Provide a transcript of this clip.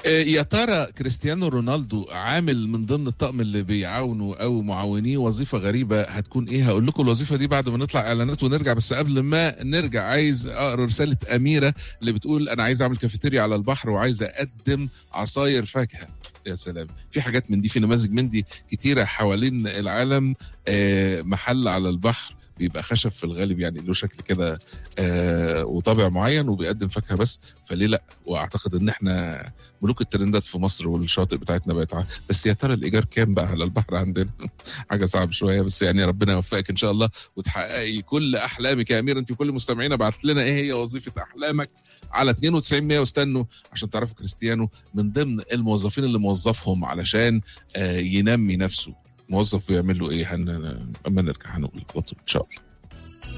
آه، يا ترى كريستيانو رونالدو عامل من ضمن الطقم اللي بيعاونوا او معاونيه وظيفه غريبه هتكون ايه هقول لكم الوظيفه دي بعد ما نطلع اعلانات ونرجع بس قبل ما نرجع عايز اقرا رساله اميره اللي بتقول انا عايز اعمل كافيتيريا على البحر وعايز اقدم عصاير فاكهه يا سلام في حاجات من دي في نماذج من دي كتيره حوالين العالم آه، محل على البحر بيبقى خشب في الغالب يعني له شكل كده آه وطابع معين وبيقدم فاكهه بس فليه لا واعتقد ان احنا ملوك الترندات في مصر والشاطئ بتاعتنا بقت ع- بس يا ترى الايجار كام بقى على البحر عندنا حاجه صعب شويه بس يعني ربنا يوفقك ان شاء الله وتحققي كل احلامك يا امير انت وكل مستمعينا بعت لنا ايه هي وظيفه احلامك على 92 100 واستنوا عشان تعرفوا كريستيانو من ضمن الموظفين اللي موظفهم علشان آه ينمي نفسه موظف بيعمل له ايه هن... اما نرجع هنقول على طول ان شاء الله